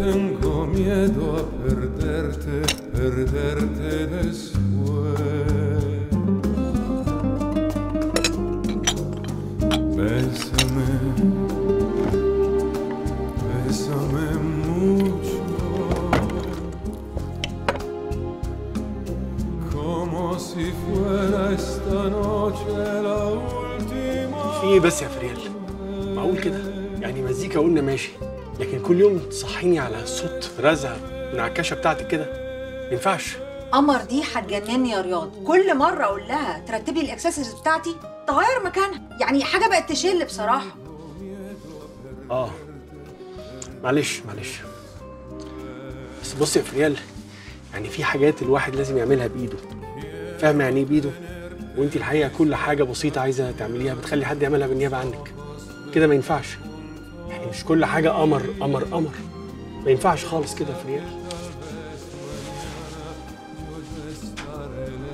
tengo miedo a perderte, perderte después. Bésame, bésame mucho, como si fuera esta noche la última. في ايه بس يا فريال معقول كده يعني مزيكا قلنا ماشي لكن كل يوم تصحيني على صوت رزع من على الكاشه بتاعتك كده ما ينفعش قمر دي هتجنني يا رياض كل مره اقول لها ترتبي الاكسسوارز بتاعتي تغير مكانها يعني حاجه بقت تشل بصراحه اه معلش معلش بس بص يا فريال يعني في حاجات الواحد لازم يعملها بايده فاهمه يعني ايه بايده وانت الحقيقه كل حاجه بسيطه عايزه تعمليها بتخلي حد يعملها بالنيابه عنك كده ما ينفعش يعني مش كل حاجه قمر قمر قمر ما ينفعش خالص كده يا فريال